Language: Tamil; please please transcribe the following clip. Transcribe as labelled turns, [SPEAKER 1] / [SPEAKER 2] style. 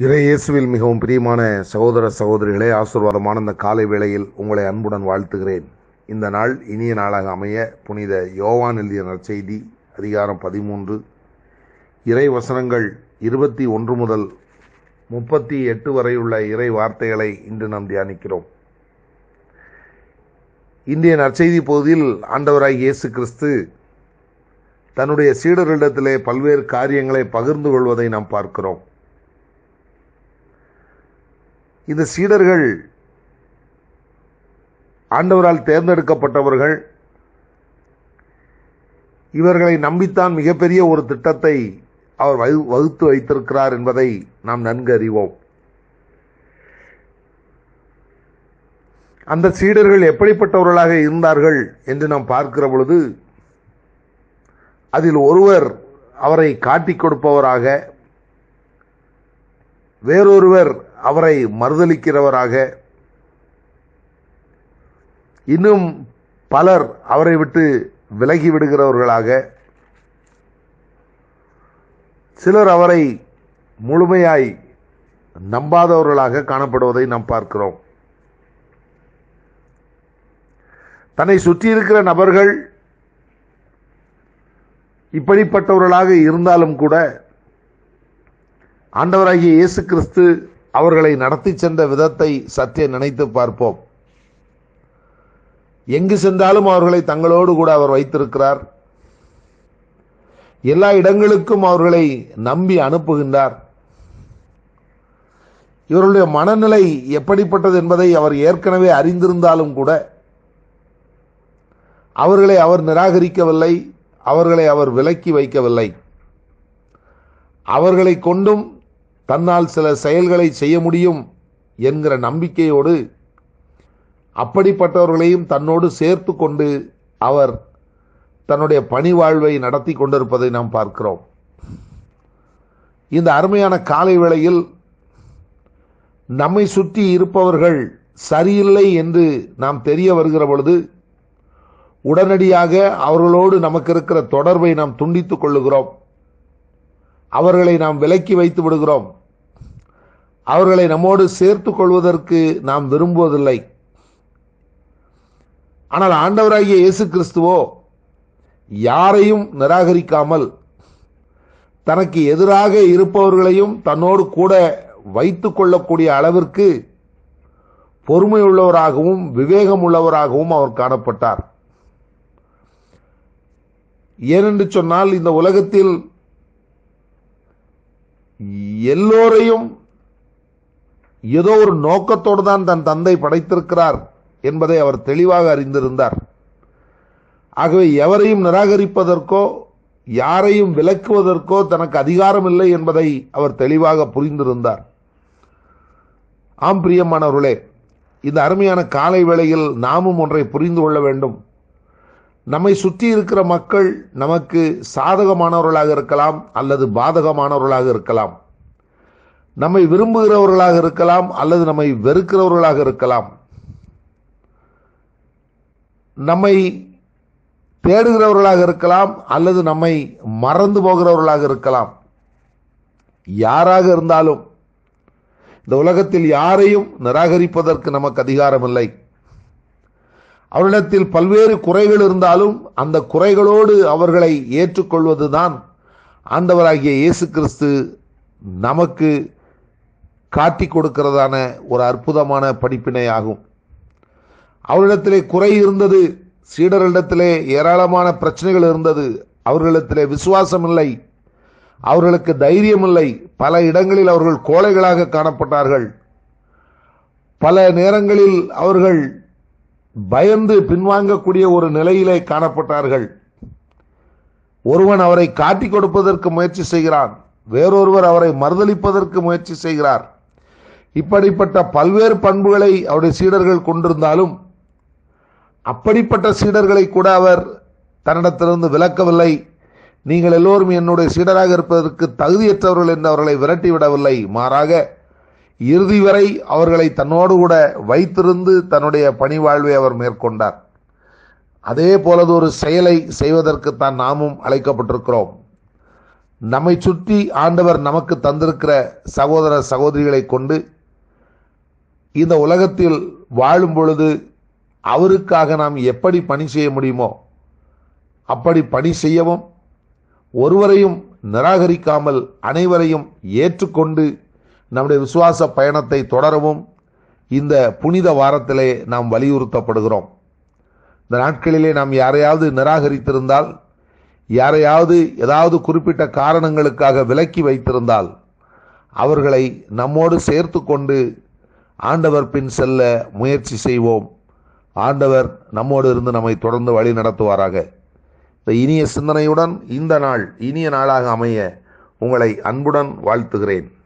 [SPEAKER 1] இறை இயேசுவில் மிகவும் பிரியமான சகோதர சகோதரிகளே ஆசீர்வாதமான இந்த காலை வேளையில் உங்களை அன்புடன் வாழ்த்துகிறேன் இந்த நாள் இனிய நாளாக அமைய புனித யோவான் எழுதிய நற்செய்தி அதிகாரம் பதிமூன்று இறை வசனங்கள் இருபத்தி ஒன்று முதல் முப்பத்தி எட்டு வரையுள்ள இறை வார்த்தைகளை இன்று நாம் தியானிக்கிறோம் இந்திய நற்செய்தி பகுதியில் ஆண்டவராகிய இயேசு கிறிஸ்து தன்னுடைய சீடர்களிடத்திலே பல்வேறு காரியங்களை பகிர்ந்து கொள்வதை நாம் பார்க்கிறோம் இந்த சீடர்கள் ஆண்டவரால் தேர்ந்தெடுக்கப்பட்டவர்கள் இவர்களை நம்பித்தான் மிகப்பெரிய ஒரு திட்டத்தை அவர் வகு- வகுத்து வைத்திருக்கிறார் என்பதை நாம் நன்கு அறிவோம் அந்த சீடர்கள் எப்படிப்பட்டவர்களாக இருந்தார்கள் என்று நாம் பார்க்கிற பொழுது அதில் ஒருவர் அவரை காட்டிக் கொடுப்பவராக வேறொருவர் அவரை மறுதலிக்கிறவராக இன்னும் பலர் அவரை விட்டு விலகி விடுகிறவர்களாக சிலர் அவரை முழுமையாய் நம்பாதவர்களாக காணப்படுவதை நாம் பார்க்கிறோம் தன்னை சுற்றியிருக்கிற நபர்கள் இப்படிப்பட்டவர்களாக இருந்தாலும் கூட ஆண்டவராகிய இயேசு கிறிஸ்து அவர்களை நடத்தி சென்ற விதத்தை சற்றே நினைத்து பார்ப்போம் எங்கு சென்றாலும் அவர்களை தங்களோடு கூட அவர் வைத்திருக்கிறார் எல்லா இடங்களுக்கும் அவர்களை நம்பி அனுப்புகின்றார் இவர்களுடைய மனநிலை எப்படிப்பட்டது என்பதை அவர் ஏற்கனவே அறிந்திருந்தாலும் கூட அவர்களை அவர் நிராகரிக்கவில்லை அவர்களை அவர் விலக்கி வைக்கவில்லை அவர்களை கொண்டும் தன்னால் சில செயல்களை செய்ய முடியும் என்கிற நம்பிக்கையோடு அப்படிப்பட்டவர்களையும் தன்னோடு சேர்த்து கொண்டு அவர் தன்னுடைய பணி வாழ்வை நடத்தி கொண்டிருப்பதை நாம் பார்க்கிறோம் இந்த அருமையான காலை வேளையில் நம்மை சுற்றி இருப்பவர்கள் சரியில்லை என்று நாம் தெரிய வருகிற பொழுது உடனடியாக அவர்களோடு நமக்கு இருக்கிற தொடர்பை நாம் துண்டித்துக் கொள்ளுகிறோம் அவர்களை நாம் விலக்கி வைத்து விடுகிறோம் அவர்களை நம்மோடு சேர்த்துக் கொள்வதற்கு நாம் விரும்புவதில்லை ஆனால் ஆண்டவராகிய இயேசு கிறிஸ்துவோ யாரையும் நிராகரிக்காமல் தனக்கு எதிராக இருப்பவர்களையும் தன்னோடு கூட வைத்துக் கொள்ளக்கூடிய அளவிற்கு பொறுமை உள்ளவராகவும் விவேகம் உள்ளவராகவும் அவர் காணப்பட்டார் ஏனென்று சொன்னால் இந்த உலகத்தில் எல்லோரையும் ஏதோ ஒரு நோக்கத்தோடு தான் தன் தந்தை படைத்திருக்கிறார் என்பதை அவர் தெளிவாக அறிந்திருந்தார் ஆகவே எவரையும் நிராகரிப்பதற்கோ யாரையும் விலக்குவதற்கோ தனக்கு அதிகாரம் இல்லை என்பதை அவர் தெளிவாக புரிந்திருந்தார் ஆம் பிரியமானவர்களே இந்த அருமையான காலை வேளையில் நாமும் ஒன்றை புரிந்து கொள்ள வேண்டும் நம்மை சுற்றி இருக்கிற மக்கள் நமக்கு சாதகமானவர்களாக இருக்கலாம் அல்லது பாதகமானவர்களாக இருக்கலாம் நம்மை விரும்புகிறவர்களாக இருக்கலாம் அல்லது நம்மை வெறுக்கிறவர்களாக இருக்கலாம் நம்மை தேடுகிறவர்களாக இருக்கலாம் அல்லது நம்மை மறந்து போகிறவர்களாக இருக்கலாம் யாராக இருந்தாலும் இந்த உலகத்தில் யாரையும் நிராகரிப்பதற்கு நமக்கு அதிகாரம் இல்லை அவரிடத்தில் பல்வேறு குறைகள் இருந்தாலும் அந்த குறைகளோடு அவர்களை ஏற்றுக்கொள்வதுதான் ஆண்டவராகிய இயேசு கிறிஸ்து நமக்கு காட்டிக் கொடுக்கிறதான ஒரு அற்புதமான படிப்பினை ஆகும் அவரிடத்திலே குறை இருந்தது சீடர்களிடத்திலே ஏராளமான பிரச்சனைகள் இருந்தது அவர்களிடத்திலே விசுவாசம் இல்லை அவர்களுக்கு தைரியம் இல்லை பல இடங்களில் அவர்கள் கோழைகளாக காணப்பட்டார்கள் பல நேரங்களில் அவர்கள் பயந்து பின்வாங்கக்கூடிய ஒரு நிலையிலே காணப்பட்டார்கள் ஒருவன் அவரை காட்டிக் கொடுப்பதற்கு முயற்சி செய்கிறான் வேறொருவர் அவரை மறுதலிப்பதற்கு முயற்சி செய்கிறார் இப்படிப்பட்ட பல்வேறு பண்புகளை அவருடைய சீடர்கள் கொண்டிருந்தாலும் அப்படிப்பட்ட சீடர்களை கூட அவர் தன்னிடத்திலிருந்து விலக்கவில்லை நீங்கள் எல்லோரும் என்னுடைய சீடராக இருப்பதற்கு தகுதியற்றவர்கள் என்று அவர்களை விரட்டிவிடவில்லை மாறாக இறுதி வரை அவர்களை தன்னோடு கூட வைத்திருந்து தன்னுடைய பணி வாழ்வை அவர் மேற்கொண்டார் அதே போலது ஒரு செயலை செய்வதற்குத்தான் நாமும் அழைக்கப்பட்டிருக்கிறோம் நம்மை சுற்றி ஆண்டவர் நமக்கு தந்திருக்கிற சகோதர சகோதரிகளை கொண்டு இந்த உலகத்தில் வாழும் பொழுது அவருக்காக நாம் எப்படி பணி செய்ய முடியுமோ அப்படி பணி செய்யவும் ஒருவரையும் நிராகரிக்காமல் அனைவரையும் ஏற்றுக்கொண்டு நம்முடைய விசுவாச பயணத்தை தொடரவும் இந்த புனித வாரத்திலே நாம் வலியுறுத்தப்படுகிறோம் இந்த நாட்களிலே நாம் யாரையாவது நிராகரித்திருந்தால் யாரையாவது ஏதாவது குறிப்பிட்ட காரணங்களுக்காக விலக்கி வைத்திருந்தால் அவர்களை நம்மோடு சேர்த்து கொண்டு ஆண்டவர் பின் செல்ல முயற்சி செய்வோம் ஆண்டவர் நம்மோடு இருந்து நம்மை தொடர்ந்து வழி நடத்துவாராக இந்த இனிய சிந்தனையுடன் இந்த நாள் இனிய நாளாக அமைய உங்களை அன்புடன் வாழ்த்துகிறேன்